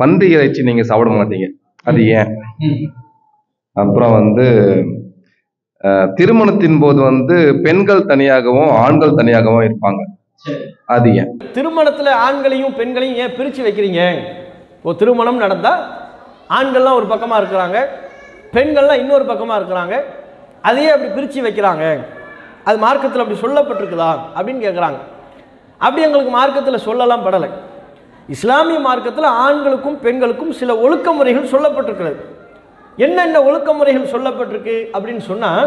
பன்றி இறைச்சி நீங்க சாப்பிட மாட்டீங்க அது ஏன் அப்புறம் வந்து அஹ், திருமணத்தின் போது வந்து பெண்கள் தனியாகவும் ஆண்கள் தனியாகவும் இருப்பாங்க அது ஏன் திருமணத்தில் ஆண்களையும் பெண்களையும் ஏன் பிரித்து வைக்கிறீங்க ஒரு திருமணம் நடந்தால் ஆண்கள்லாம் ஒரு பக்கமாக இருக்கிறாங்க பெண்கள்லாம் இன்னொரு பக்கமாக இருக்கிறாங்க அதையே அப்படி பிரித்து வைக்கிறாங்க அது மார்க்கத்தில் அப்படி சொல்லப்பட்டிருக்குதா அப்படின்னு கேட்குறாங்க அப்படி எங்களுக்கு மார்க்கத்தில் சொல்லலாம் படலை இஸ்லாமிய மார்க்கத்தில் ஆண்களுக்கும் பெண்களுக்கும் சில ஒழுக்க முறைகள் சொல்லப்பட்டிருக்கிறது என்னென்ன ஒழுக்க முறைகள் சொல்லப்பட்டிருக்கு அப்படின்னு சொன்னால்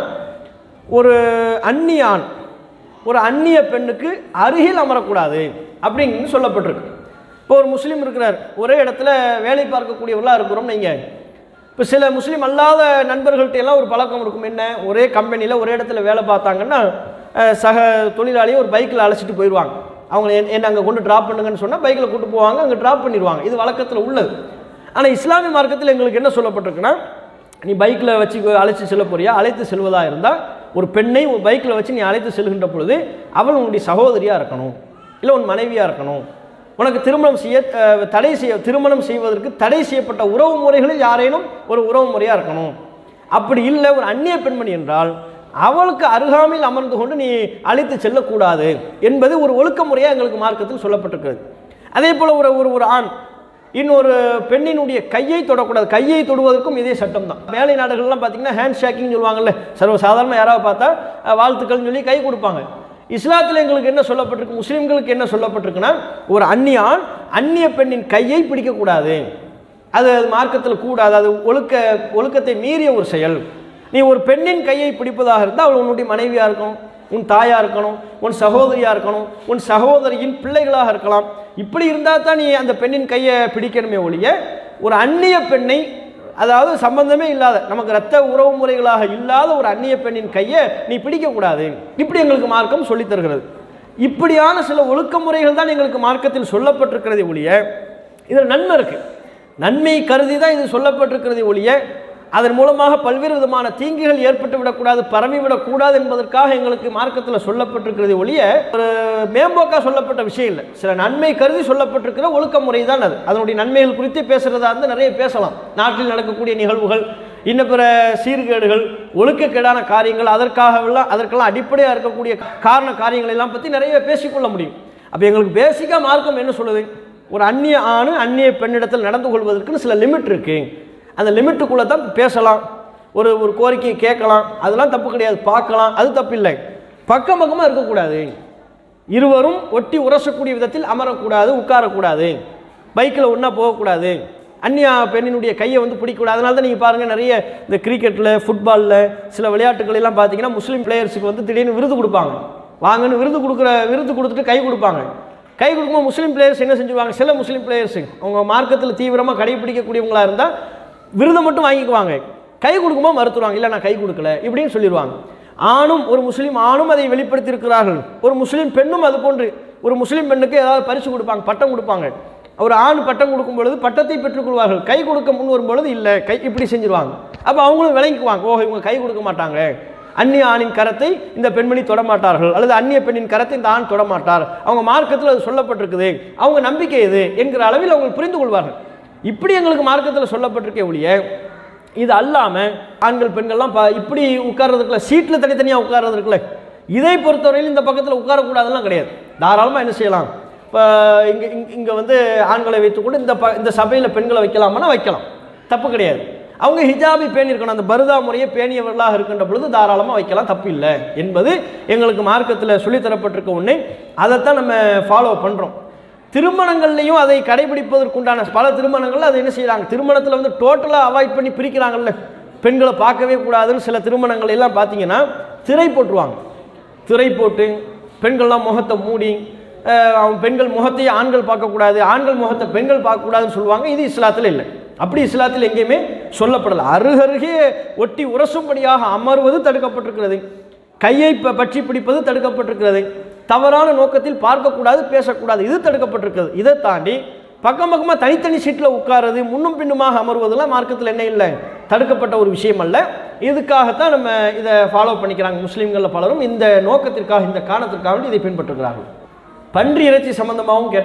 ஒரு அந்நிய ஆண் ஒரு அந்நிய பெண்ணுக்கு அருகில் அமரக்கூடாது அப்படின்னு சொல்லப்பட்டிருக்கு இப்போ ஒரு முஸ்லீம் இருக்கிறார் ஒரே இடத்துல வேலை பார்க்கக்கூடியவர்களாக இருக்கிறோம் நீங்கள் இப்போ சில முஸ்லீம் அல்லாத நண்பர்கள்ட்ட எல்லாம் ஒரு பழக்கம் இருக்கும் என்ன ஒரே கம்பெனியில் ஒரே இடத்துல வேலை பார்த்தாங்கன்னா அஹ், சக தொழிலாளியை ஒரு பைக்கில் அழைச்சிட்டு போயிடுவாங்க அவங்க என்- என்ன அங்கே கொண்டு ட்ராப் பண்ணுங்கன்னு சொன்னால் பைக்கில் கூட்டு போவாங்க அங்கே ட்ராப் பண்ணிடுவாங்க இது வழக்கத்தில் உள்ளது ஆனால் இஸ்லாமிய மார்க்கத்தில் எங்களுக்கு என்ன சொல்லப்பட்டிருக்குன்னா நீ பைக்கில் வச்சு அழைத்து செல்ல போறியா அழைத்து செல்வதாக இருந்தால் ஒரு பெண்ணை ஒரு பைக்கில் வச்சு நீ அழைத்து செல்கின்ற பொழுது அவள் உன்னுடைய சகோதரியாக இருக்கணும் இல்லை உன் மனைவியாக இருக்கணும் உனக்கு திருமணம் செய்ய அஹ், தடை செய்ய திருமணம் செய்வதற்கு தடை செய்யப்பட்ட உறவு முறைகளில் யாரேனும் ஒரு உறவு முறையாக இருக்கணும் அப்படி இல்லை ஒரு அந்நிய பெண்மணி என்றால் அவளுக்கு அருகாமையில் அமர்ந்து கொண்டு நீ அழைத்து செல்லக்கூடாது என்பது ஒரு ஒழுக்க முறையாக எங்களுக்கு மார்க்கத்தில் சொல்லப்பட்டிருக்கிறது அதே போல் ஒரு ஒரு ஒரு ஆண் இன்னொரு பெண்ணினுடைய கையை தொடக்கூடாது கையை தொடுவதற்கும் இதே சட்டம் தான் வேலை நாடுகள்லாம் பார்த்தீங்கன்னா ஹேண்ட் ஷேக்கிங் சொல்லுவாங்கல்ல சர்வசாதாரணமாக யாராவது பார்த்தா அஹ், வாழ்த்துக்கள்னு சொல்லி கை கொடுப்பாங்க இஸ்லாத்தில் எங்களுக்கு என்ன சொல்லப்பட்டிருக்கு முஸ்லீம்களுக்கு என்ன சொல்லப்பட்டிருக்குன்னா ஒரு அந்நிய ஆண் அந்நிய பெண்ணின் கையை பிடிக்கக்கூடாது அது அது மார்க்கத்தில் கூடாது அது ஒழுக்க ஒழுக்கத்தை மீறிய ஒரு செயல் நீ ஒரு பெண்ணின் கையை பிடிப்பதாக இருந்தால் அவள் உன்னுடைய மனைவியாக இருக்கணும் உன் தாயாக இருக்கணும் உன் சகோதரியாக இருக்கணும் உன் சகோதரியின் பிள்ளைகளாக இருக்கலாம் இப்படி இருந்தால் தான் நீ அந்த பெண்ணின் கையை பிடிக்கணுமே ஒழிய ஒரு அந்நிய பெண்ணை அதாவது சம்பந்தமே இல்லாத நமக்கு ரத்த உறவு முறைகளாக இல்லாத ஒரு அந்நிய பெண்ணின் கையை நீ பிடிக்கக்கூடாது இப்படி எங்களுக்கு மார்க்கம் சொல்லித் தருகிறது இப்படியான சில ஒழுக்க முறைகள் தான் எங்களுக்கு மார்க்கத்தில் சொல்லப்பட்டிருக்கிறதே ஒழிய இதில் நன்மை இருக்கு நன்மை கருதி தான் இது சொல்லப்பட்டிருக்கிறதே ஒழிய அதன் மூலமாக பல்வேறு விதமான தீங்குகள் ஏற்பட்டு விடக்கூடாது பரவி விடக்கூடாது என்பதற்காக எங்களுக்கு மார்க்கத்தில் சொல்லப்பட்டிருக்கிறதே ஒழிய ஒரு மேம்போக்காக சொல்லப்பட்ட விஷயம் இல்லை சில நன்மை கருதி சொல்லப்பட்டிருக்கிற ஒழுக்க முறை தான் அது அதனுடைய நன்மைகள் குறித்து பேசுகிறதா இருந்து நிறைய பேசலாம் நாட்டில் நடக்கக்கூடிய நிகழ்வுகள் இன்ன பிற சீர்கேடுகள் ஒழுக்கக்கேடான காரியங்கள் அதற்காகவெல்லாம் அதற்கெல்லாம் அடிப்படையாக இருக்கக்கூடிய காரண காரியங்களை எல்லாம் பற்றி நிறைய பேசிக்கொள்ள முடியும் அப்போ எங்களுக்கு பேசிக்காக மார்க்கம் என்ன சொல்லுது ஒரு அந்நிய ஆணு அந்நிய பெண்ணிடத்தில் நடந்து கொள்வதற்குன்னு சில லிமிட் இருக்கு அந்த லிமிட்டுக்குள்ளே தான் பேசலாம் ஒரு ஒரு கோரிக்கையை கேட்கலாம் அதெல்லாம் தப்பு கிடையாது பார்க்கலாம் அது தப்பு இல்லை பக்கம் பக்கமாக இருக்கக்கூடாது இருவரும் ஒட்டி உரசக்கூடிய விதத்தில் அமரக்கூடாது உட்காரக்கூடாது பைக்கில் ஒன்றா போகக்கூடாது அந்நிய பெண்ணினுடைய கையை வந்து பிடிக்கக்கூடாது அதனால தான் நீங்கள் பாருங்கள் நிறைய இந்த கிரிக்கெட்டில் ஃபுட்பாலில் சில விளையாட்டுகள் எல்லாம் பார்த்தீங்கன்னா முஸ்லீம் பிளேயர்ஸுக்கு வந்து திடீர்னு விருது கொடுப்பாங்க வாங்கன்னு விருது கொடுக்குற விருது கொடுத்துட்டு கை கொடுப்பாங்க கை கொடுக்கும்போது முஸ்லீம் பிளேயர்ஸ் என்ன செஞ்சுவாங்க சில முஸ்லீம் பிளேயர்ஸு அவங்க மார்க்கத்தில் தீவிரமாக கடைபிடிக்கக்கூடியவங்களா இருந்தால் விருதை மட்டும் வாங்கிக்குவாங்க கை கொடுக்கும்போது மறுத்துருவாங்க இல்லை நான் கை கொடுக்கல இப்படின்னு சொல்லிடுவாங்க ஆணும் ஒரு முஸ்லீம் ஆணும் அதை வெளிப்படுத்தியிருக்கிறார்கள் ஒரு முஸ்லீம் பெண்ணும் அது போன்று ஒரு முஸ்லீம் பெண்ணுக்கு ஏதாவது பரிசு கொடுப்பாங்க பட்டம் கொடுப்பாங்க ஒரு ஆண் பட்டம் கொடுக்கும் பொழுது பட்டத்தை பெற்றுக்கொள்வார்கள் கை கொடுக்க முன் வரும் பொழுது இல்லை கை இப்படி செஞ்சிருவாங்க அப்போ அவங்களும் விளங்கிக்குவாங்க ஓ இவங்க கை கொடுக்க மாட்டாங்க அந்நிய ஆணின் கரத்தை இந்த பெண்மணி தொடமாட்டார்கள் அல்லது அந்நிய பெண்ணின் கரத்தை இந்த ஆண் தொடமாட்டார் அவங்க மார்க்கத்தில் அது சொல்லப்பட்டிருக்குது அவங்க நம்பிக்கை இது என்கிற அளவில் அவங்க புரிந்து கொள்வார்கள் இப்படி எங்களுக்கு மார்க்கத்தில் சொல்லப்பட்டிருக்கே ஒழிய இது அல்லாமல் ஆண்கள் பெண்கள்லாம் பா இப்படி உட்கார்றதுக்குள்ள சீட்டில் தனித்தனியாக உட்கார்றது இருக்குல்ல இதை பொறுத்தவரையில் இந்த பக்கத்தில் உட்காரக்கூடாதுலாம் கிடையாது தாராளமாக என்ன செய்யலாம் இப்போ இங்கே இங்கே வந்து ஆண்களை வைத்துக்கொண்டு இந்த ப இந்த சபையில் பெண்களை வைக்கலாமான்னா வைக்கலாம் தப்பு கிடையாது அவங்க ஹிஜாபை பேணியிருக்கணும் அந்த பருதா முறையை பேணியவர்களாக இருக்கின்ற பொழுது தாராளமாக வைக்கலாம் தப்பு இல்லை என்பது எங்களுக்கு மார்க்கத்தில் சொல்லித்தரப்பட்டிருக்க ஒன்று அதைத்தான் நம்ம ஃபாலோ பண்ணுறோம் திருமணங்கள்லையும் அதை கடைபிடிப்பதற்குண்டான பல திருமணங்கள்ல அதை என்ன செய்கிறாங்க திருமணத்தில் வந்து டோட்டலாக அவாய்ட் பண்ணி பிரிக்கிறாங்கல்ல பெண்களை பார்க்கவே கூடாதுன்னு சில திருமணங்கள் எல்லாம் பார்த்தீங்கன்னா திரை போட்டுருவாங்க திரை போட்டு பெண்கள்லாம் முகத்தை மூடி அஹ், அவங்க பெண்கள் முகத்தையே ஆண்கள் பார்க்கக்கூடாது ஆண்கள் முகத்தை பெண்கள் பார்க்கக்கூடாதுன்னு சொல்லுவாங்க இது இஸ்லாத்தில் இல்லை அப்படி இஸ்லாத்தில் எங்கேயுமே சொல்லப்படலை அருகருகே ஒட்டி உரசும்படியாக அமர்வது தடுக்கப்பட்டிருக்கிறது கையை ப- பற்றி பிடிப்பது தடுக்கப்பட்டிருக்கிறது தவறான நோக்கத்தில் பார்க்கக்கூடாது பேசக்கூடாது இது தடுக்கப்பட்டிருக்கிறது இதை தாண்டி பக்கம் பக்கமாக தனித்தனி சீட்டில் உட்காருறது முன்னும் பின்னுமாக அமர்வதெல்லாம் மார்க்கத்தில் என்ன இல்லை தடுக்கப்பட்ட ஒரு விஷயம் அல்ல இதுக்காகத்தான் நம்ம இதை ஃபாலோ பண்ணிக்கிறாங்க முஸ்லீம்களில் பலரும் இந்த நோக்கத்திற்காக இந்த காரணத்திற்காக வேண்டி இதை பின்பற்றுகிறார்கள் பன்றி இறைச்சி சம்பந்தமாகவும் கேட்டாங்க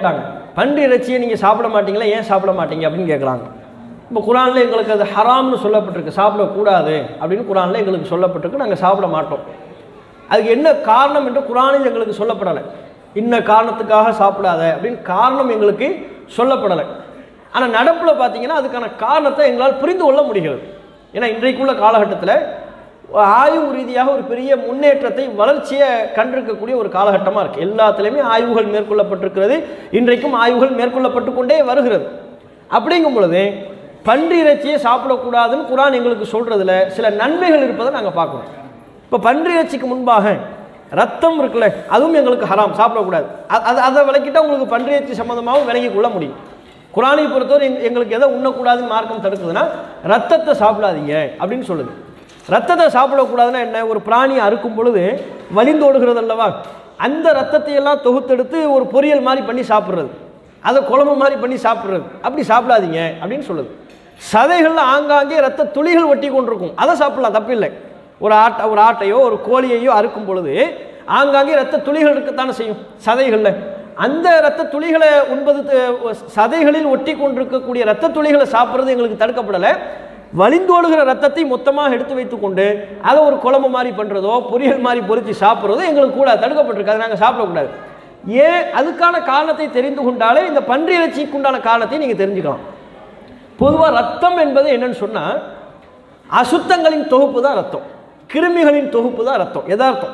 பன்றி இறைச்சியை நீங்கள் சாப்பிட மாட்டீங்களா ஏன் சாப்பிட மாட்டீங்க அப்படின்னு கேட்குறாங்க இப்போ குரானில் எங்களுக்கு அது ஹராம்னு சொல்லப்பட்டிருக்கு சாப்பிடக்கூடாது அப்படின்னு குரானில் எங்களுக்கு சொல்லப்பட்டிருக்கு நாங்கள் சாப்பிட மாட்டோம் அதுக்கு என்ன காரணம் என்று குரானில் எங்களுக்கு சொல்லப்படலை இன்ன காரணத்துக்காக சாப்பிடாத அப்படின்னு காரணம் எங்களுக்கு சொல்லப்படலை ஆனால் நடப்பில் பார்த்தீங்கன்னா அதுக்கான காரணத்தை எங்களால் புரிந்து கொள்ள முடிகிறது ஏன்னா இன்றைக்குள்ள காலகட்டத்தில் ஆய்வு ரீதியாக ஒரு பெரிய முன்னேற்றத்தை வளர்ச்சியை கண்டிருக்கக்கூடிய ஒரு காலகட்டமாக இருக்குது எல்லாத்துலேயுமே ஆய்வுகள் மேற்கொள்ளப்பட்டிருக்கிறது இன்றைக்கும் ஆய்வுகள் மேற்கொள்ளப்பட்டு கொண்டே வருகிறது அப்படிங்கும் பொழுது பன்றி இறைச்சியை சாப்பிடக்கூடாதுன்னு குரான் எங்களுக்கு சொல்கிறதுல சில நன்மைகள் இருப்பதை நாங்கள் பார்க்குறோம் இப்போ பன்றி இறைச்சிக்கு முன்பாக ரத்தம் இருக்குல்ல அதுவும் எங்களுக்கு ஹராம் சாப்பிடக்கூடாது அ- அது அதை விளக்கிட்டா உங்களுக்கு பன்றி இறைச்சி சம்மந்தமாகவும் விளங்கிக் கொள்ள முடியும் குரானை பொறுத்தவரை எங்க- எங்களுக்கு எதை உண்ணக்கூடாதுன்னு மார்க்கம் தடுக்குதுன்னா ரத்தத்தை சாப்பிடாதீங்க அப்படின்னு சொல்லுது ரத்தத்தை சாப்பிடக்கூடாதுன்னா என்ன ஒரு பிராணியை அறுக்கும் பொழுது வலிந்தோடுகிறது அல்லவா அந்த ரத்தத்தை எல்லாம் தொகுத்தெடுத்து ஒரு பொரியல் மாதிரி பண்ணி சாப்பிட்றது அதை குழம்பு மாதிரி பண்ணி சாப்பிட்றது அப்படி சாப்பிடாதீங்க அப்படின்னு சொல்லுது சதைகளில் ஆங்காங்கே ரத்த துளிகள் ஒட்டி கொண்டிருக்கும் அதை சாப்பிடலாம் தப்பில்லை ஒரு ஆட்டை ஒரு ஆட்டையோ ஒரு கோழியையோ அறுக்கும் பொழுது ஆங்காங்கே ரத்த துளிகள் இருக்கத்தானே செய்யும் சதைகளில் அந்த ரத்த துளிகளை உண்பது த- சதைகளில் ஒட்டி கொண்டிருக்கக்கூடிய ரத்த துளிகளை சாப்பிட்றது எங்களுக்கு தடுக்கப்படலை வலிந்தோடுகிற ரத்தத்தை மொத்தமாக எடுத்து வைத்துக்கொண்டு அதை ஒரு குழம்பு மாதிரி பண்ணுறதோ பொரியல் மாதிரி பொரித்து சாப்பிட்றதோ எங்களுக்கு கூட தடுக்கப்பட்டிருக்கு அதை நாங்கள் சாப்பிடக்கூடாது ஏன் அதுக்கான காரணத்தை தெரிந்து கொண்டாலே இந்த பன்றி இறைச்சிக்கு உண்டான காரணத்தை நீங்கள் தெரிஞ்சுக்கலாம் பொதுவாக ரத்தம் என்பது என்னன்னு சொன்னால் அசுத்தங்களின் தொகுப்பு தான் ரத்தம் கிருமிகளின் தொகுப்பு தான் ரத்தம் எதார்த்தம்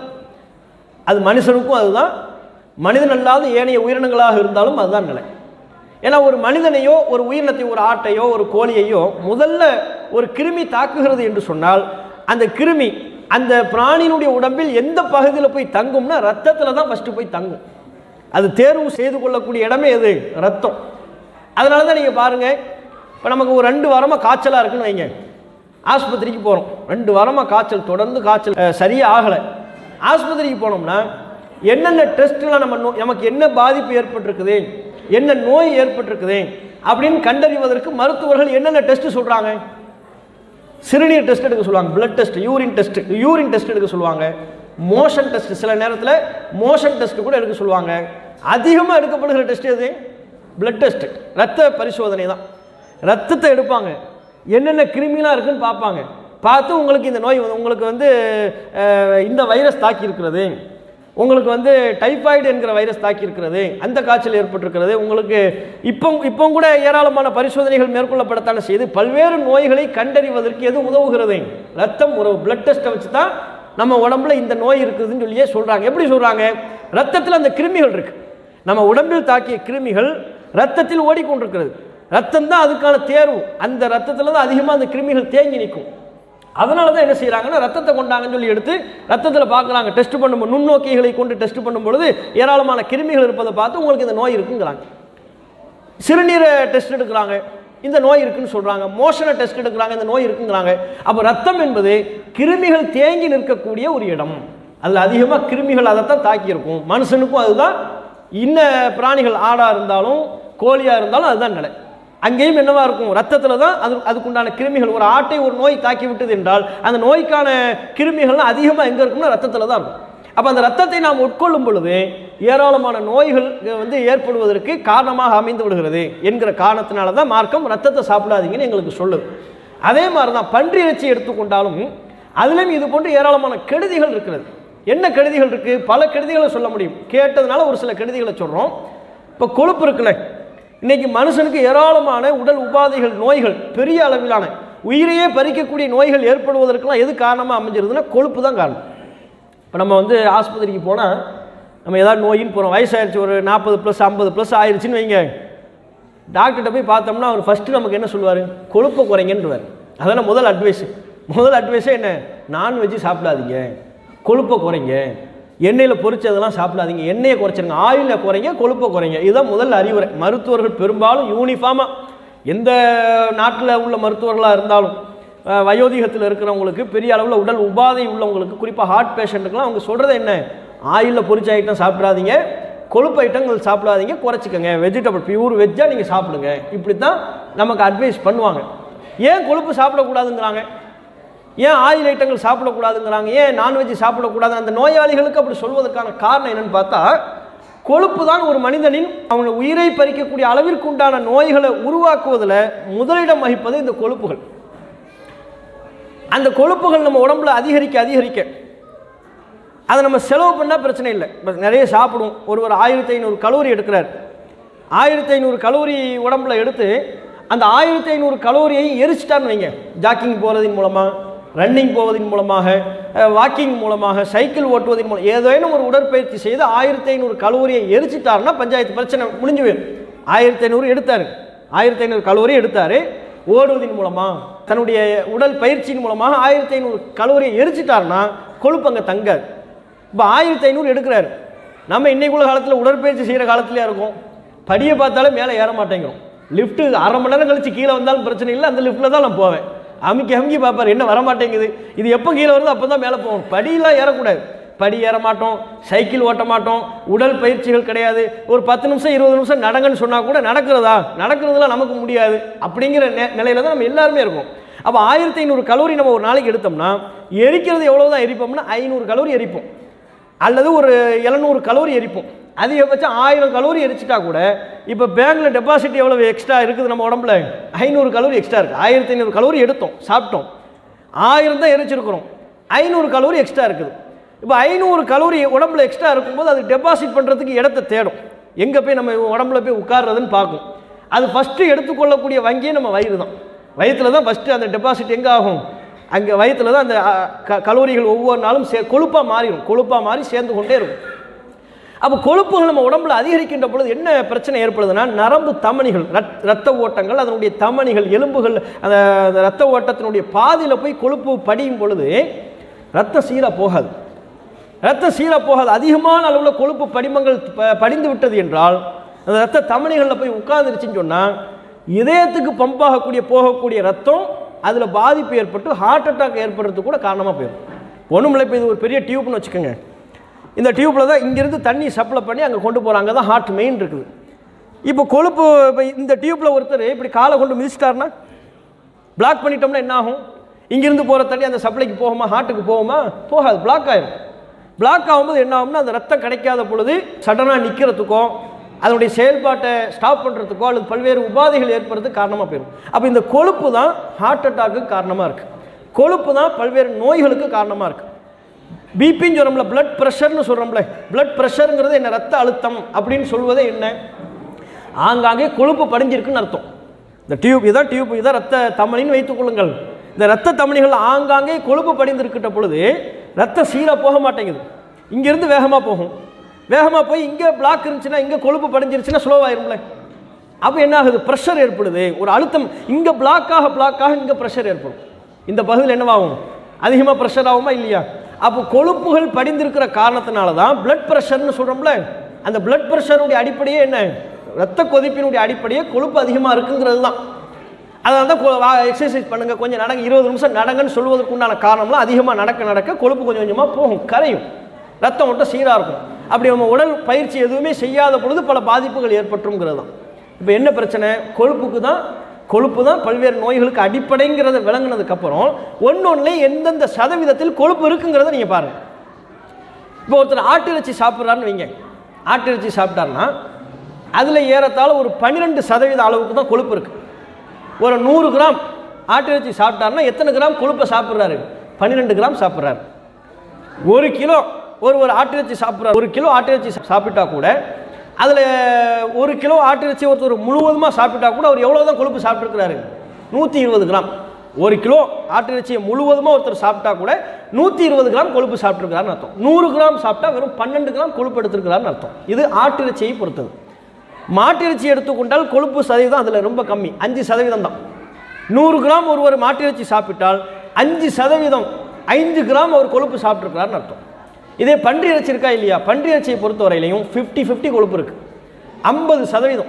அது மனுஷனுக்கும் அதுதான் மனிதன் அல்லாத ஏனைய உயிரினங்களாக இருந்தாலும் அதுதான் நிலை ஏன்னா ஒரு மனிதனையோ ஒரு உயிரினத்தை ஒரு ஆட்டையோ ஒரு கோழியையோ முதல்ல ஒரு கிருமி தாக்குகிறது என்று சொன்னால் அந்த கிருமி அந்த பிராணியினுடைய உடம்பில் எந்த பகுதியில் போய் தங்கும்னா ரத்தத்தில் தான் ஃபஸ்ட்டு போய் தங்கும் அது தேர்வு செய்து கொள்ளக்கூடிய இடமே எது ரத்தம் அதனால தான் நீங்கள் பாருங்கள் இப்போ நமக்கு ஒரு ரெண்டு வாரமாக காய்ச்சலாக இருக்குன்னு வைங்க ஆஸ்பத்திரிக்கு போகிறோம் ரெண்டு வாரமாக காய்ச்சல் தொடர்ந்து காய்ச்சல் அஹ், சரியா ஆகலை ஆஸ்பத்திரிக்கு போனோம்னா என்னென்ன டெஸ்ட்லாம் நம்ம நோ- நமக்கு என்ன பாதிப்பு ஏற்பட்டிருக்குது என்ன நோய் ஏற்பட்டிருக்குது அப்படின்னு கண்டறிவதற்கு மருத்துவர்கள் என்னென்ன டெஸ்ட் சொல்கிறாங்க சிறுநீர் டெஸ்ட் எடுக்க சொல்லுவாங்க blood test urine test urine test எடுக்க சொல்லுவாங்க மோஷன் டெஸ்ட் சில நேரத்தில் மோஷன் டெஸ்ட் கூட எடுக்க சொல்லுவாங்க அதிகமாக எடுக்கப்படுகிற டெஸ்ட் எது பிளட் டெஸ்ட் ரத்த பரிசோதனை தான் ரத்தத்தை எடுப்பாங்க என்னென்ன கிருமிலாம் இருக்குன்னு பார்ப்பாங்க பார்த்து உங்களுக்கு இந்த நோய் வந்து- உங்களுக்கு வந்து அஹ், இந்த வைரஸ் தாக்கி இருக்கிறது உங்களுக்கு வந்து டைபாய்டு என்கிற வைரஸ் தாக்கி இருக்கிறது அந்த காய்ச்சல் ஏற்பட்டிருக்கிறது உங்களுக்கு இப்போ இப்போ கூட ஏராளமான பரிசோதனைகள் மேற்கொள்ளப்படத்தானே செய்து பல்வேறு நோய்களை கண்டறிவதற்கு எது உதவுகிறது ரத்தம் ஒரு பிளட் டெஸ்ட்டை வச்சு தான் நம்ம உடம்புல இந்த நோய் இருக்குதுன்னு சொல்லியே சொல்கிறாங்க எப்படி சொல்கிறாங்க ரத்தத்தில் அந்த கிருமிகள் இருக்கு நம்ம உடம்பில் தாக்கிய கிருமிகள் ரத்தத்தில் ஓடிக்கொண்டிருக்கிறது ரத்தம் தான் அதுக்கான தேர்வு அந்த ரத்தத்தில் தான் அதிகமாக அந்த கிருமிகள் தேங்கி நிற்கும் அதனால தான் என்ன செய்கிறாங்கன்னா ரத்தத்தை கொண்டாங்கன்னு சொல்லி எடுத்து ரத்தத்தில் பார்க்குறாங்க டெஸ்ட் பண்ணும்போது நுண்ணோக்கிகளை கொண்டு டெஸ்ட் பண்ணும்பொழுது ஏராளமான கிருமிகள் இருப்பதை பார்த்து உங்களுக்கு இந்த நோய் இருக்குங்கிறாங்க சிறுநீரை டெஸ்ட் எடுக்கிறாங்க இந்த நோய் இருக்குன்னு சொல்கிறாங்க மோஷனை டெஸ்ட் எடுக்கிறாங்க இந்த நோய் இருக்குங்கிறாங்க அப்போ ரத்தம் என்பது கிருமிகள் தேங்கி நிற்கக்கூடிய ஒரு இடம் அதில் அதிகமாக கிருமிகள் அதைத்தான் தாக்கியிருக்கும் மனுஷனுக்கும் அதுதான் இன்ன பிராணிகள் ஆடாக இருந்தாலும் கோழியாக இருந்தாலும் அதுதான் நிலை அங்கேயும் என்னவா இருக்கும் ரத்தத்தில் தான் அது அதுக்குண்டான கிருமிகள் ஒரு ஆட்டை ஒரு நோய் தாக்கி விட்டது என்றால் அந்த நோய்க்கான கிருமிகள்லாம் அதிகமாக எங்கே இருக்கும்னா ரத்தத்தில் தான் இருக்கும் அப்போ அந்த ரத்தத்தை நாம் உட்கொள்ளும் பொழுது ஏராளமான நோய்கள் வந்து ஏற்படுவதற்கு காரணமாக அமைந்து விடுகிறது என்கிற காரணத்தினால தான் மார்க்கம் ரத்தத்தை சாப்பிடாதீங்கன்னு எங்களுக்கு சொல்லுது அதே மாதிரி தான் பன்றி இறைச்சி எடுத்துக்கொண்டாலும் அதுலேயும் இது போன்று ஏராளமான கெடுதிகள் இருக்கிறது என்ன கெடுதிகள் இருக்குது பல கெடுதிகளை சொல்ல முடியும் கேட்டதுனால ஒரு சில கெடுதிகளை சொல்கிறோம் இப்போ கொழுப்பு இருக்குல்ல இன்னைக்கு மனுஷனுக்கு ஏராளமான உடல் உபாதைகள் நோய்கள் பெரிய அளவிலான உயிரையே பறிக்கக்கூடிய நோய்கள் ஏற்படுவதற்கெல்லாம் எது காரணமாக அமைஞ்சிருதுன்னா கொழுப்பு தான் காரணம் இப்போ நம்ம வந்து ஆஸ்பத்திரிக்கு போனால் நம்ம ஏதாவது நோயின்னு போகிறோம் வயசாயிருச்சு ஒரு நாற்பது ப்ளஸ் ஐம்பது ப்ளஸ் ஆயிடுச்சுன்னு வைங்க டாக்டர்கிட்ட போய் பார்த்தோம்னா அவர் ஃபஸ்ட்டு நமக்கு என்ன சொல்லுவார் கொழுப்பை குறைங்கன்றவார் அதான முதல் அட்வைஸ் முதல் அட்வைஸே என்ன நான்வெஜ்ஜு சாப்பிடாதீங்க கொழுப்பை குறைங்க எண்ணெயில் பொரிச்சதெல்லாம் சாப்பிடாதீங்க எண்ணெயை குறைச்சிருங்க ஆயிலில் குறைங்க கொழுப்பை குறைங்க இதுதான் முதல் அறிவுரை மருத்துவர்கள் பெரும்பாலும் யூனிஃபார்மாக எந்த நாட்டில் உள்ள மருத்துவர்களாக இருந்தாலும் அஹ், வயோதிகத்தில் இருக்கிறவங்களுக்கு பெரிய அளவில் உடல் உபாதை உள்ளவங்களுக்கு குறிப்பாக ஹார்ட் பேஷண்ட்டுக்கெல்லாம் அவங்க சொல்கிறது என்ன ஆயிலில் பொரிச்ச ஐட்டம் சாப்பிடாதீங்க கொழுப்பு ஐட்டங்கள் சாப்பிடாதீங்க குறைச்சிக்கங்க வெஜிடபிள் பியூர் வெஜ்ஜாக நீங்கள் சாப்பிடுங்க இப்படி தான் நமக்கு அட்வைஸ் பண்ணுவாங்க ஏன் கொழுப்பு சாப்பிடக்கூடாதுங்கிறாங்க ஏன் ஆயில் ஐட்டங்கள் சாப்பிடக்கூடாதுங்கிறாங்க ஏன் நான்வெஜ் சாப்பிடக்கூடாது அந்த நோயாளிகளுக்கு அப்படி சொல்வதற்கான காரணம் என்னன்னு பார்த்தா கொழுப்பு தான் ஒரு மனிதனின் அவன் உயிரை பறிக்கக்கூடிய அளவிற்கு உண்டான நோய்களை உருவாக்குவதில் முதலிடம் வகிப்பது இந்த கொழுப்புகள் அந்த கொழுப்புகள் நம்ம உடம்புல அதிகரிக்க அதிகரிக்க அதை நம்ம செலவு பண்ணால் பிரச்சனை இல்லை இப்போ நிறைய சாப்பிடுவோம் ஒருவர் ஆயிரத்தி ஐநூறு கலோரி எடுக்கிறார் ஆயிரத்தி ஐநூறு கலோரி உடம்புல எடுத்து அந்த ஆயிரத்தி ஐநூறு கலோரியை எரிச்சிட்டான்னு வைங்க ஜாக்கிங் போகிறதின் மூலமாக ரன்னிங் போவதன் மூலமாக வாக்கிங் மூலமாக சைக்கிள் ஓட்டுவதன் மூலம் ஏதேனும் ஒரு உடற்பயிற்சி செய்து ஆயிரத்தி ஐநூறு கலோரியை எரிச்சிட்டாருன்னா பஞ்சாயத்து பிரச்சனை முடிஞ்சு போயிடும் ஆயிரத்தி ஐநூறு எடுத்தார் ஆயிரத்தி ஐநூறு கலோரி எடுத்தார் ஓடுவதன் மூலமாக தன்னுடைய உடல் பயிற்சியின் மூலமாக ஆயிரத்தி ஐநூறு கலோரியை எரிச்சிட்டாருன்னா கொழுப்பு அங்கே தங்காது இப்போ ஆயிரத்தி ஐநூறு எடுக்கிறாரு நம்ம இன்னைக்குள்ள காலத்தில் உடற்பயிற்சி செய்கிற காலத்துலேயே இருக்கும் படியை பார்த்தாலும் மேலே ஏற மாட்டேங்கிறோம் லிஃப்ட்டு அரை மணி நேரம் கழிச்சு கீழே வந்தாலும் பிரச்சனை இல்லை அந்த லிஃப்ட்டில் தான் நான் போவேன் அமுக்கி அமுக்கி பார்ப்பார் என்ன வர மாட்டேங்குது இது எப்போ கீழே வருதோ அப்போ தான் மேலே போகும் படியெல்லாம் ஏறக்கூடாது படி ஏற மாட்டோம் சைக்கிள் ஓட்ட மாட்டோம் உடல் பயிற்சிகள் கிடையாது ஒரு பத்து நிமிஷம் இருபது நிமிஷம் நடங்கன்னு சொன்னால் கூட நடக்கிறதா நடக்கிறதுலாம் நமக்கு முடியாது அப்படிங்கிற நெ நிலையில தான் நம்ம எல்லாருமே இருக்கோம் அப்போ ஆயிரத்தி ஐநூறு கலோரி நம்ம ஒரு நாளைக்கு எடுத்தோம்னா எரிக்கிறது எவ்வளோ தான் எரிப்போம்னா ஐநூறு கலோரி எரிப்போம் அல்லது ஒரு எழுநூறு கலோரி எரிப்போம் அதிகபட்சம் ஆயிரம் கலோரி எரிச்சிட்டா கூட இப்போ பேங்க்கில் டெபாசிட் எவ்வளோ எக்ஸ்ட்ரா இருக்குது நம்ம உடம்புல ஐநூறு கலோரி எக்ஸ்ட்ரா இருக்குது ஆயிரத்தி ஐநூறு கலோரி எடுத்தோம் சாப்பிட்டோம் ஆயிரம் தான் எரிச்சிருக்கிறோம் ஐநூறு கலோரி எக்ஸ்ட்ரா இருக்குது இப்போ ஐநூறு கலோரி உடம்புல எக்ஸ்ட்ரா இருக்கும்போது அது டெபாசிட் பண்ணுறதுக்கு இடத்த தேடும் எங்கே போய் நம்ம உடம்புல போய் உட்கார்றதுன்னு பார்க்கும் அது ஃபஸ்ட்டு எடுத்துக்கொள்ளக்கூடிய வங்கியே நம்ம வயிறு தான் வயிற்றுல தான் ஃபஸ்ட்டு அந்த டெபாசிட் எங்கே ஆகும் அங்கே வயிற்றுல தான் அந்த அ, க கலோரிகள் ஒவ்வொரு நாளும் சே கொழுப்பாக மாறிடும் கொழுப்பாக மாறி சேர்ந்து கொண்டே இருக்கும் அப்போ கொழுப்புகள் நம்ம உடம்புல அதிகரிக்கின்ற பொழுது என்ன பிரச்சனை ஏற்படுதுன்னா நரம்பு தமனிகள் ரத் ரத்த ஓட்டங்கள் அதனுடைய தமனிகள் எலும்புகள் அந்த அந்த ரத்த ஓட்டத்தினுடைய பாதியில் போய் கொழுப்பு படியும் பொழுது ரத்தம் சீராக போகாது ரத்தம் சீராக போகாது அதிகமான அளவில் கொழுப்பு படிமங்கள் ப- படிந்து விட்டது என்றால் அந்த ரத்த தமனிகளில் போய் உட்கார்ந்துருச்சுன்னு சொன்னால் இதயத்துக்கு பம்ப் ஆகக்கூடிய போகக்கூடிய ரத்தம் அதில் பாதிப்பு ஏற்பட்டு ஹார்ட் அட்டாக் ஏற்படுறதுக்கு கூட காரணமாக போயிடும் ஒன்றும் இப்போ இது ஒரு பெரிய டியூப்னு வச்சுக்கோங்க இந்த டியூப்பில் தான் இங்கேருந்து தண்ணி சப்ளை பண்ணி அங்கே கொண்டு போகிறாங்க தான் ஹார்ட் மெயின் இருக்குது இப்போ கொழுப்பு இப்போ இந்த டியூப்பில் ஒருத்தர் இப்படி காலை கொண்டு மிதிச்சிட்டாருன்னா பிளாக் பண்ணிட்டோம்னா என்ன ஆகும் இங்கிருந்து போகிற தண்ணி அந்த சப்ளைக்கு போகுமா ஹார்ட்டுக்கு போகுமா போகாது பிளாக் ஆயிடும் பிளாக் ஆகும்போது என்ன ஆகும்னா அந்த ரத்தம் கிடைக்காத பொழுது சடனாக நிற்கிறதுக்கோ அதனுடைய செயல்பாட்டை ஸ்டாப் பண்ணுறதுக்கோ அல்லது பல்வேறு உபாதைகள் ஏற்படுறதுக்கு காரணமாக போயிடும் அப்போ இந்த கொழுப்பு தான் ஹார்ட் அட்டாக்கு காரணமாக இருக்குது கொழுப்பு தான் பல்வேறு நோய்களுக்கு காரணமாக இருக்குது பிபின்னு சொல்கிறோம்ல பிளட் ப்ரெஷர்னு சொல்கிறோம்ல பிளட் ப்ரெஷருங்கிறது என்ன ரத்த அழுத்தம் அப்படின்னு சொல்வதே என்ன ஆங்காங்கே கொழுப்பு படிஞ்சிருக்குன்னு அர்த்தம் இந்த டியூப் இதான் டியூப் இதான் ரத்த தமனின்னு வைத்துக் கொள்ளுங்கள் இந்த ரத்த தமனிகள் ஆங்காங்கே கொழுப்பு படிந்திருக்கிட்ட பொழுது ரத்தம் சீராக போக மாட்டேங்குது இங்கேருந்து வேகமாக போகும் வேகமாக போய் இங்கே பிளாக் இருந்துச்சுன்னா இங்கே கொழுப்பு படிஞ்சிருச்சுன்னா ஸ்லோவாயிரும்ல அப்போ என்ன ஆகுது ப்ரெஷர் ஏற்படுது ஒரு அழுத்தம் இங்கே பிளாக்காக பிளாக்காக இங்கே ப்ரெஷர் ஏற்படும் இந்த பகுதியில் என்னவாகும் அதிகமாக ப்ரெஷர் ஆகுமா இல்லையா அப்போ கொழுப்புகள் படிந்திருக்கிற காரணத்தினால தான் பிளட் ப்ரெஷர்னு சொல்கிறோம்ல அந்த பிளட் ப்ரெஷருடைய அடிப்படையே என்ன ரத்த கொதிப்பினுடைய அடிப்படையே கொழுப்பு அதிகமாக இருக்குங்கிறது தான் அதனால தான் எக்ஸசைஸ் பண்ணுங்கள் கொஞ்சம் நடங்க இருபது நிமிஷம் நடங்கன்னு சொல்வதற்கு உண்டான காரணம்லாம் அதிகமாக நடக்க நடக்க கொழுப்பு கொஞ்சம் கொஞ்சமாக போகும் கரையும் ரத்தம் மட்டும் சீராக இருக்கும் அப்படி நம்ம உடல் பயிற்சி எதுவுமே செய்யாத பொழுது பல பாதிப்புகள் ஏற்பட்டுங்கிறது தான் இப்போ என்ன பிரச்சனை கொழுப்புக்கு தான் கொழுப்பு தான் பல்வேறு நோய்களுக்கு அடிப்படைங்கிறத விளங்குனதுக்கப்புறம் ஒன்று எந்தெந்த சதவீதத்தில் கொழுப்பு இருக்குங்கிறத நீங்கள் பாருங்கள் இப்போ ஒருத்தர் ஆட்டிறைச்சி சாப்பிட்றாருன்னு வைங்க ஆட்டிறைச்சி சாப்பிட்டாருன்னா அதில் ஏறத்தாழ ஒரு பன்னிரெண்டு சதவீத அளவுக்கு தான் கொழுப்பு இருக்குது ஒரு நூறு கிராம் ஆட்டிறைச்சி சாப்பிட்டாருன்னா எத்தனை கிராம் கொழுப்பை சாப்பிட்றாரு பன்னிரெண்டு கிராம் சாப்பிட்றாரு ஒரு கிலோ ஒரு ஒரு ஆட்டிறைச்சி சாப்பிட்றாரு ஒரு கிலோ ஆட்டிறைச்சி சாப்பிட்டா கூட அதில் ஒரு கிலோ ஆட்டிறைச்சி ஒருத்தர் முழுவதுமாக சாப்பிட்டா கூட அவர் எவ்வளோ தான் கொழுப்பு சாப்பிட்ருக்கிறாரு நூற்றி இருபது கிராம் ஒரு கிலோ ஆட்டிறைச்சியை முழுவதுமாக ஒருத்தர் சாப்பிட்டா கூட நூற்றி இருபது கிராம் கொழுப்பு சாப்பிட்ருக்கிறாருன்னு அர்த்தம் நூறு கிராம் சாப்பிட்டா வெறும் பன்னெண்டு கிராம் கொழுப்பு எடுத்திருக்கிறாருன்னு அர்த்தம் இது ஆட்டிறைச்சியை பொறுத்தது மாட்டிறைச்சி எடுத்துக்கொண்டால் கொழுப்பு சதவீதம் அதில் ரொம்ப கம்மி அஞ்சு சதவீதம் தான் நூறு கிராம் ஒருவர் மாட்டிறைச்சி சாப்பிட்டால் அஞ்சு சதவீதம் ஐந்து கிராம் அவர் கொழுப்பு சாப்பிட்ருக்கிறாருன்னு அர்த்தம் இதே பன்றி இறைச்சி இருக்கா இல்லையா பன்றி இறைச்சியை பொறுத்தவரையிலையும் ஃபிஃப்டி ஃபிஃப்டி கொழுப்பு இருக்குது ஐம்பது சதவீதம்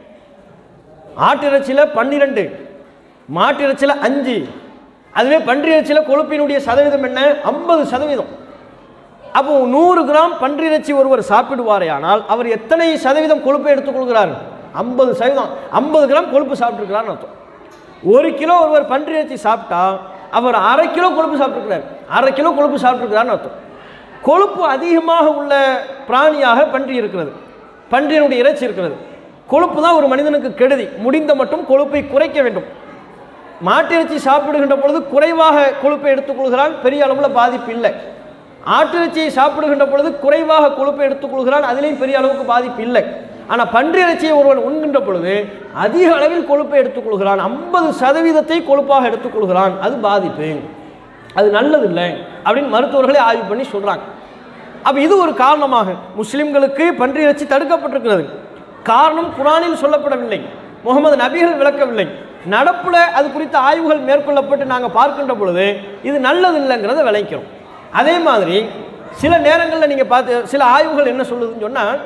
ஆட்டிறைச்சியில் பன்னிரெண்டு மாட்டிறைச்சியில் அஞ்சு அதுவே பன்றி இறைச்சியில் கொழுப்பினுடைய சதவீதம் என்ன ஐம்பது சதவீதம் அப்போ நூறு கிராம் பன்றி இறைச்சி ஒருவர் சாப்பிடுவாரே ஆனால் அவர் எத்தனை சதவீதம் கொழுப்பை எடுத்துக்கொள்கிறார் ஐம்பது சதவீதம் ஐம்பது கிராம் கொழுப்பு சாப்பிட்ருக்கிறார்னு அர்த்தம் ஒரு கிலோ ஒருவர் பன்றி இறைச்சி சாப்பிட்டா அவர் அரை கிலோ கொழுப்பு சாப்பிட்ருக்கிறார் அரை கிலோ கொழுப்பு சாப்பிட்ருக்கிறார்னு அர்த்தம் கொழுப்பு அதிகமாக உள்ள பிராணியாக பன்றி இருக்கிறது பன்றியினுடைய இறைச்சி இருக்கிறது கொழுப்பு தான் ஒரு மனிதனுக்கு கெடுதி முடிந்த மட்டும் கொழுப்பை குறைக்க வேண்டும் மாட்டிறைச்சி சாப்பிடுகின்ற பொழுது குறைவாக கொழுப்பை எடுத்துக்கொள்கிறான் பெரிய அளவில் பாதிப்பு இல்லை ஆட்டிறைச்சியை சாப்பிடுகின்ற பொழுது குறைவாக கொழுப்பை எடுத்துக்கொள்கிறான் அதிலேயும் பெரிய அளவுக்கு பாதிப்பு இல்லை ஆனால் பன்றி இறைச்சியை ஒருவன் உண்கின்ற பொழுது அதிக அளவில் கொழுப்பை எடுத்துக்கொள்கிறான் ஐம்பது சதவீதத்தை கொழுப்பாக எடுத்துக்கொள்கிறான் அது பாதிப்பு அது நல்லதில்லை அப்படின்னு மருத்துவர்களே ஆய்வு பண்ணி சொல்கிறாங்க அப்போ இது ஒரு காரணமாக முஸ்லிம்களுக்கு பன்றி இறைச்சி தடுக்கப்பட்டிருக்கிறது காரணம் குரானில் சொல்லப்படவில்லை முகமது நபிகள் விளக்கவில்லை நடப்புல அது குறித்த ஆய்வுகள் மேற்கொள்ளப்பட்டு நாங்கள் பார்க்கின்ற பொழுது இது நல்லதில்லைங்கிறத விளைக்கிறோம் அதே மாதிரி சில நேரங்களில் நீங்கள் பார்த்து சில ஆய்வுகள் என்ன சொல்லுதுன்னு சொன்னால்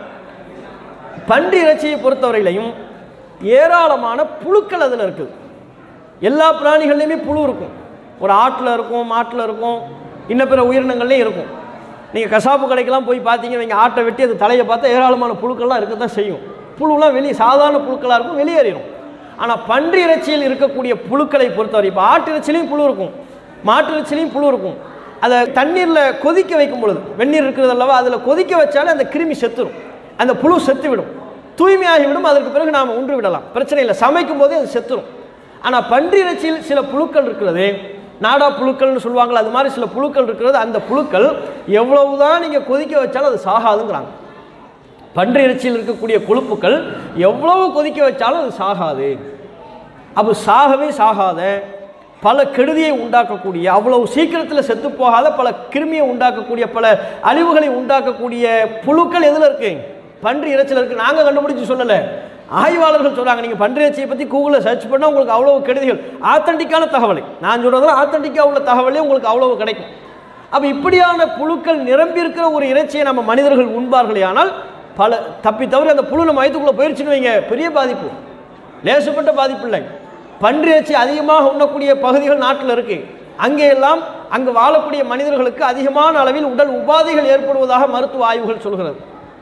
பன்றி இறைச்சியை பொறுத்தவரையிலையும் ஏராளமான புழுக்கள் அதில் இருக்குது எல்லா பிராணிகள்லையுமே புழு இருக்கும் ஒரு ஆட்டில் இருக்கும் மாட்டில் இருக்கும் இன்னும் பிற உயிரினங்கள்லையும் இருக்கும் நீங்கள் கசாப்பு கடைக்கெல்லாம் போய் பார்த்தீங்க நீங்கள் ஆட்டை வெட்டி அது தலையை பார்த்தா ஏராளமான புழுக்கள்லாம் இருக்க தான் செய்யும் புழுலாம் வெளியே சாதாரண புழுக்களாக இருக்கும் வெளியேறிடும் ஆனால் பன்றி இறைச்சியில் இருக்கக்கூடிய புழுக்களை பொறுத்தவரை இப்போ ஆட்டு இறைச்சிலையும் புழு இருக்கும் மாட்டு இறைச்சிலையும் புழு இருக்கும் அதை தண்ணீரில் கொதிக்க வைக்கும் பொழுது வெந்நீர் இருக்கிறது அல்லவா அதில் கொதிக்க வச்சாலே அந்த கிருமி செத்துரும் அந்த புழு செத்து விடும் தூய்மையாகிவிடும் அதற்கு பிறகு நாம் உண்டு விடலாம் பிரச்சனை இல்லை சமைக்கும் போதே அது செத்துரும் ஆனால் பன்றி இறைச்சியில் சில புழுக்கள் இருக்கிறது நாடா புழுக்கள்னு சொல்லுவாங்களா அது மாதிரி சில புழுக்கள் இருக்கிறது அந்த புழுக்கள் எவ்வளவுதான் நீங்கள் கொதிக்க வச்சாலும் அது சாகாதுங்கிறாங்க பன்றி இறைச்சியில் இருக்கக்கூடிய கொழுப்புக்கள் எவ்வளவு கொதிக்க வச்சாலும் அது சாகாது அப்போ சாகவே சாகாத பல கெடுதியை உண்டாக்கக்கூடிய அவ்வளவு சீக்கிரத்தில் செத்து போகாத பல கிருமியை உண்டாக்கக்கூடிய பல அழிவுகளை உண்டாக்கக்கூடிய புழுக்கள் எதில் இருக்கு பன்றி இறைச்சியில் இருக்குது நாங்கள் கண்டுபிடிச்சு சொல்லலை ஆய்வாளர்கள் சொல்கிறாங்க நீங்கள் பன்றி இறைச்சியை பற்றி கூகுளில் சர்ச் பண்ணால் உங்களுக்கு அவ்வளோ கெடுதிகள் ஆத்தன்டிக்கான தகவலை நான் சொல்கிறதுல ஆத்தன்டிக்காக உள்ள தகவலே உங்களுக்கு அவ்வளவு கிடைக்கும் அப்போ இப்படியான புழுக்கள் நிரம்பி இருக்கிற ஒரு இறைச்சியை நம்ம மனிதர்கள் உண்பார்களே ஆனால் பல தப்பி தவிர அந்த புழு நம்ம வயிற்றுக்குள்ளே போயிடுச்சுன்னு வைங்க பெரிய பாதிப்பு லேசுப்பட்ட பாதிப்பு இல்லை பன்றி இறைச்சி அதிகமாக உண்ணக்கூடிய பகுதிகள் நாட்டில் இருக்குது அங்கே எல்லாம் அங்கு வாழக்கூடிய மனிதர்களுக்கு அதிகமான அளவில் உடல் உபாதைகள் ஏற்படுவதாக மருத்துவ ஆய்வுகள் சொல்கிறது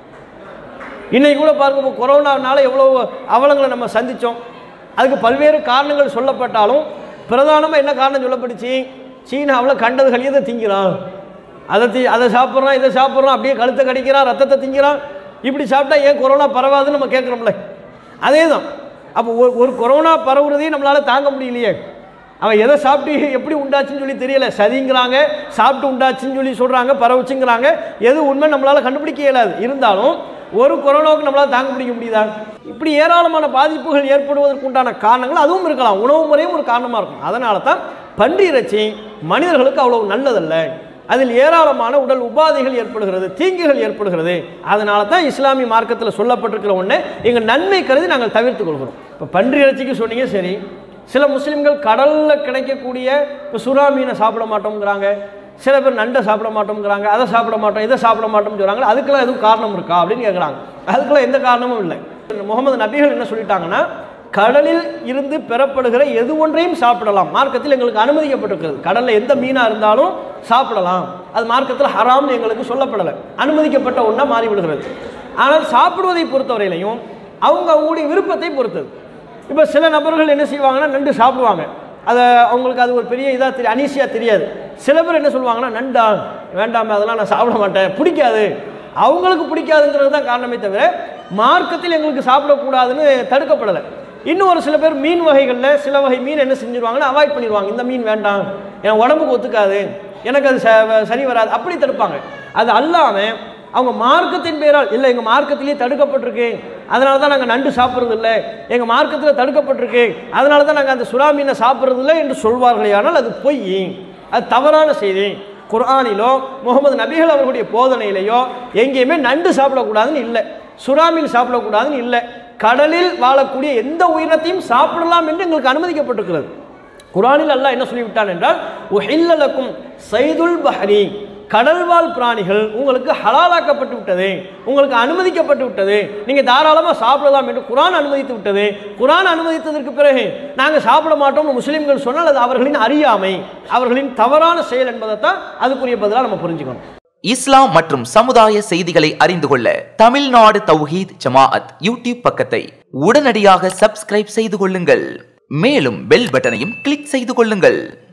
இன்னைக்கு கூட பாருங்க இப்போ கொரோனானால எவ்வளோ அவலங்களை நம்ம சந்தித்தோம் அதுக்கு பல்வேறு காரணங்கள் சொல்லப்பட்டாலும் பிரதானமாக என்ன காரணம் சொல்லப்பட்டுச்சு சீனாவில் கண்டதுகள் இதை திங்கிறான் அதை தி அதை சாப்பிட்றான் இதை சாப்பிட்றான் அப்படியே கழுத்தை கடிக்கிறான் ரத்தத்தை திங்கிறான் இப்படி சாப்பிட்டா ஏன் கொரோனா பரவாதுன்னு நம்ம கேட்குறோம்ல அதே தான் அப்போ ஒரு ஒரு கொரோனா பரவுறதையும் நம்மளால் தாங்க முடியலையே அவன் எதை சாப்பிட்டு எப்படி உண்டாச்சுன்னு சொல்லி தெரியல சதிங்கிறாங்க சாப்பிட்டு உண்டாச்சுன்னு சொல்லி சொல்கிறாங்க பரவுச்சுங்கிறாங்க எது உண்மை நம்மளால் கண்டுபிடிக்க இயலாது இருந்தாலும் ஒரு கொரோனாவுக்கு நம்மளால் தாங்க பிடிக்க முடியுதா இப்படி ஏராளமான பாதிப்புகள் ஏற்படுவதற்கு உண்டான காரணங்கள் அதுவும் இருக்கலாம் உணவு முறையும் ஒரு காரணமாக இருக்கும் அதனால தான் பன்றி இறைச்சி மனிதர்களுக்கு அவ்வளவு நல்லதல்ல அதில் ஏராளமான உடல் உபாதைகள் ஏற்படுகிறது தீங்குகள் ஏற்படுகிறது அதனால தான் இஸ்லாமிய மார்க்கத்தில் சொல்லப்பட்டிருக்கிற ஒன்று எங்கள் நன்மை கருதி நாங்கள் தவிர்த்துக் கொள்கிறோம் இப்போ பன்றி இறைச்சிக்கு சொன்னீங்க சரி சில முஸ்லீம்கள் கடலில் கிடைக்கக்கூடிய இப்போ சுறா மீனை சாப்பிட மாட்டோங்கிறாங்க சில பேர் நண்டை சாப்பிட மாட்டோங்கிறாங்க அதை சாப்பிட மாட்டோம் இதை சாப்பிட மாட்டோம்னு சொல்கிறாங்க அதுக்கெல்லாம் எதுவும் காரணம் இருக்கா அப்படின்னு கேட்குறாங்க அதுக்கெல்லாம் எந்த காரணமும் இல்லை முகமது நபிகள் என்ன சொல்லிட்டாங்கன்னா கடலில் இருந்து பெறப்படுகிற எது ஒன்றையும் சாப்பிடலாம் மார்க்கத்தில் எங்களுக்கு அனுமதிக்கப்பட்டிருக்கிறது கடலில் எந்த மீனாக இருந்தாலும் சாப்பிடலாம் அது மார்க்கத்தில் ஹராம்னு எங்களுக்கு சொல்லப்படலை அனுமதிக்கப்பட்ட ஒன்றா மாறிவிடுகிறது ஆனால் சாப்பிடுவதை பொறுத்தவரையிலையும் அவங்க அவங்களுடைய விருப்பத்தை பொறுத்தது இப்போ சில நபர்கள் என்ன செய்வாங்கன்னா நண்டு சாப்பிடுவாங்க அதை அவங்களுக்கு அது ஒரு பெரிய இதாக தெரியும் அனீசியாக தெரியாது சில பேர் என்ன சொல்லுவாங்கன்னா நண்டா வேண்டாமே அதெல்லாம் நான் சாப்பிட மாட்டேன் பிடிக்காது அவங்களுக்கு பிடிக்காதுங்கிறது தான் காரணமே தவிர மார்க்கத்தில் எங்களுக்கு சாப்பிடக்கூடாதுன்னு தடுக்கப்படலை இன்னும் ஒரு சில பேர் மீன் வகைகளில் சில வகை மீன் என்ன செஞ்சிருவாங்கன்னா அவாய்ட் பண்ணிடுவாங்க இந்த மீன் வேண்டாம் என் உடம்புக்கு ஒத்துக்காது எனக்கு அது ச- சரி வராது அப்படி தடுப்பாங்க அது அல்லாமல் அவங்க மார்க்கத்தின் பேரால் இல்லை எங்கள் மார்க்கத்திலேயே தடுக்கப்பட்டிருக்கு அதனால தான் நாங்கள் நண்டு சாப்பிட்றது இல்லை எங்கள் மார்க்கத்தில் தடுக்கப்பட்டிருக்கு அதனால தான் நாங்கள் அந்த சுறா மீனை சாப்பிட்றது இல்லை என்று சொல்வார்களே ஆனால் அது பொய் அது தவறான செய்தி குர்ஆனிலோ முகமது நபிகள் அவர்களுடைய போதனையிலையோ எங்கேயுமே நண்டு சாப்பிடக்கூடாதுன்னு இல்லை சுறா மீன் சாப்பிடக்கூடாதுன்னு இல்லை கடலில் வாழக்கூடிய எந்த உயிரினத்தையும் சாப்பிடலாம் என்று எங்களுக்கு அனுமதிக்கப்பட்டிருக்கிறது குரானில் அல்லாஹ் என்ன சொல்லிவிட்டான் என்றால் உஹில்லலக்கும் சைதுல் பஹரி கடல்வாழ் பிராணிகள் உங்களுக்கு ஹலாலாக்கப்பட்டு விட்டது உங்களுக்கு அனுமதிக்கப்பட்டு விட்டது நீங்கள் தாராளமாக சாப்பிடலாம் என்று குரான் அனுமதித்து விட்டது குரான் அனுமதித்ததற்கு பிறகு நாங்கள் சாப்பிட மாட்டோம்னு முஸ்லீம்கள் சொன்னால் அது அவர்களின் அறியாமை அவர்களின் தவறான செயல் என்பதை தான் அதுக்குரிய பதிலாக நம்ம புரிஞ்சுக்கணும் இஸ்லாம் மற்றும் சமுதாய செய்திகளை அறிந்து கொள்ள தமிழ்நாடு தௌஹீத் ஜமாஅத் யூடியூப் பக்கத்தை உடனடியாக சப்ஸ்கிரைப் செய்து கொள்ளுங்கள் மேலும் பெல் பட்டனையும் கிளிக் செய்து கொள்ளுங்கள்